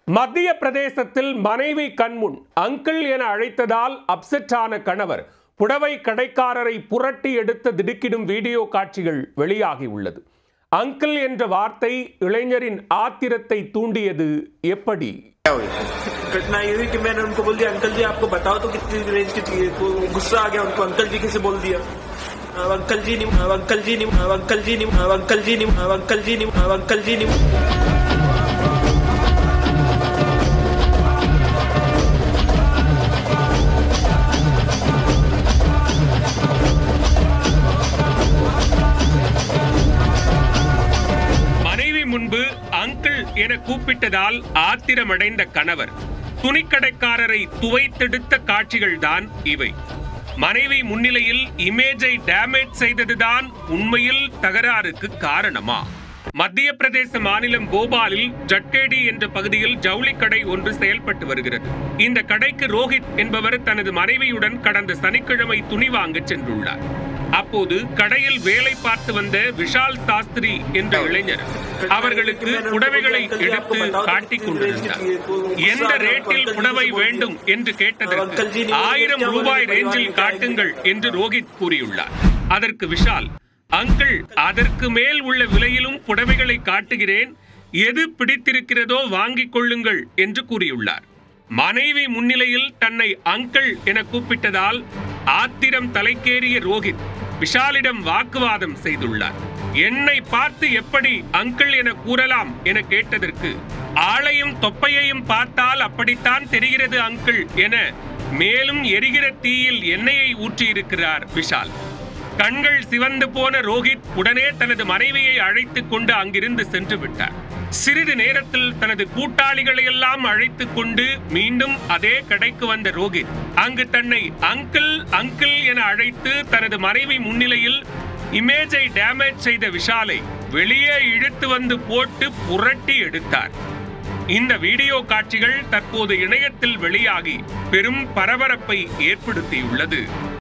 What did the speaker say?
மத்திய பிரதேசத்தில் மனைவி கண்முன் அங்கிள் என அழைத்ததால் அப்செட்டான கணவர் புடவை கடைக்காரரை புரட்டி எடுத்த திடுக்கிடும் வீடியோ காட்சிகள் வெளியாகி உள்ளது அங்கிள் என்ற வார்த்தை இளைஞரின் ஆத்திரத்தை தூண்டியது எப்படி क्या हुई घटना ये हुई कि मैंने उनको बोल दिया अंकल जी आपको बताओ तो कितनी रेंज की चाहिए तो गुस्सा आ गया उनको अंकल जी कैसे बोल दिया अब अंकल जी नहीं अब अंकल जी नहीं अब अंकल जी नहीं अब अंकल जी नहीं अब अंकल जी नहीं अब अंकल जी नहीं மனைவி முன்பு அங்கிள் என கூப்பிட்டதால் ஆத்திரமடைந்த கணவர் துணிக்கடைக்காரரை துவைத்தெடுத்த காட்சிகள்தான் இவை மனைவி முன்னிலையில் இமேஜை டேமேஜ் செய்ததுதான் உண்மையில் தகராறுக்கு காரணமா மத்திய பிரதேச மாநிலம் போபாலில் ஜட்கேடி என்ற பகுதியில் ஜவுளி கடை ஒன்று செயல்பட்டு வருகிறது இந்த கடைக்கு ரோஹித் என்பவர் தனது மனைவியுடன் கடந்த சனிக்கிழமை துணி வாங்க சென்றுள்ளார் அப்போது கடையில் வேலை பார்த்து வந்த விஷால் சாஸ்திரி என்ற இளைஞர் அவர்களுக்கு புடவைகளை எடுத்து காட்டிக் கொண்டிருந்தார் எந்த ரேட்டில் புடவை வேண்டும் என்று கேட்டதற்கு ஆயிரம் ரூபாய் ரேஞ்சில் காட்டுங்கள் என்று ரோஹித் கூறியுள்ளார் அதற்கு விஷால் அங்கிள் அதற்கு மேல் உள்ள விலையிலும் புடவைகளை காட்டுகிறேன் எது பிடித்திருக்கிறதோ வாங்கிக் கொள்ளுங்கள் என்று கூறியுள்ளார் மனைவி முன்னிலையில் தன்னை அங்கிள் என கூப்பிட்டதால் ஆத்திரம் தலைக்கேறிய ரோஹித் விஷாலிடம் வாக்குவாதம் செய்துள்ளார் என்னை பார்த்து எப்படி அங்கிள் என கூறலாம் என கேட்டதற்கு ஆளையும் தொப்பையையும் பார்த்தால் அப்படித்தான் தெரிகிறது அங்கிள் என மேலும் எரிகிற தீயில் எண்ணெயை ஊற்றியிருக்கிறார் விஷால் கண்கள் சிவந்து போன ரோஹித் உடனே தனது மனைவியை அழைத்துக் கொண்டு அங்கிருந்து சென்று விட்டார் சிறிது நேரத்தில் தனது கூட்டாளிகளை எல்லாம் அழைத்துக் கொண்டு மீண்டும் அதே கடைக்கு வந்த ரோஹித் அங்கு தன்னை அங்கிள் அங்கிள் என அழைத்து தனது மனைவி முன்னிலையில் இமேஜை டேமேஜ் செய்த விஷாலை வெளியே இழுத்து வந்து போட்டு புரட்டி எடுத்தார் இந்த வீடியோ காட்சிகள் தற்போது இணையத்தில் வெளியாகி பெரும் பரபரப்பை ஏற்படுத்தியுள்ளது